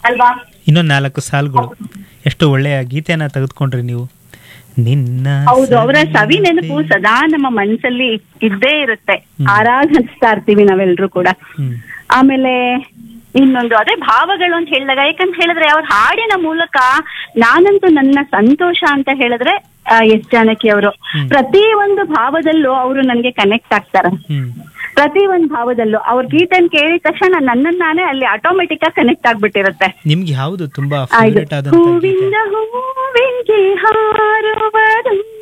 ಅಲ್ವಾ ಇನ್ನೊಂದು ನಾಲ್ಕು ಸಾಲುಗಳು ಎಷ್ಟು ಒಳ್ಳೆಯ ಗೀತೆಯನ್ನ ತೆಗೆದುಕೊಂಡ್ರಿ ನೀವು ನಿನ್ನ ಹೌದು ಅವರ ಸವಿ ಸವಿನೆನಪು ನೆನಪು ಸದಾ ನಮ್ಮ ಮನಸ್ಸಲ್ಲಿ ಇದ್ದೇ ಇರುತ್ತೆ ಆರಾಧಿಸ್ತಾ ಇರ್ತೀವಿ ನಾವೆಲ್ಲರೂ ಕೂಡ ಹ್ಮ್ ಆಮೇಲೆ ಇನ್ನೊಂದು ಅದೇ ಭಾವಗಳು ಅಂತ ಹೇಳಿದಾಗ ಯಾಕಂತ ಹೇಳಿದ್ರೆ ಅವ್ರ ಹಾಡಿನ ಮೂಲಕ ನಾನಂತೂ ನನ್ನ ಸಂತೋಷ ಅಂತ ಹೇಳಿದ್ರೆ ಎಸ್ ಜಾನಕಿ ಅವರು ಹ್ಮ್. ಪ್ರತಿ ಒಂದು ಭಾವದಲ್ಲೂ ಅವರು ನನ್ಗೆ ಕನೆಕ್ಟ್ ಆಗ್ತಾರೆ ಹ್ಮ್ ಪ್ರತಿ ಒಂದು ಭಾವದಲ್ಲೂ ಅವ್ರ ಗೀತೆನ್ ಕೇಳಿದ ತಕ್ಷಣ ನನ್ನನ್ನ ನಾನೇ ಅಲ್ಲಿ ಆಟೋಮೆಟಿಕ್ ಆಗಿ ಕನೆಕ್ಟ್ ಆಗ್ಬಿಟ್ಟಿರುತ್ತೆ ನಿಮ್ಗೆ ಯಾವುದು ತುಂಬಾ ಆಯ್ತು ಫೇವರೇಟ್ ಆದಂತ ಗೀತೆ ಹೂವಿಂದ ಹೂವಿಂಗೆ ಹಾರುವುದು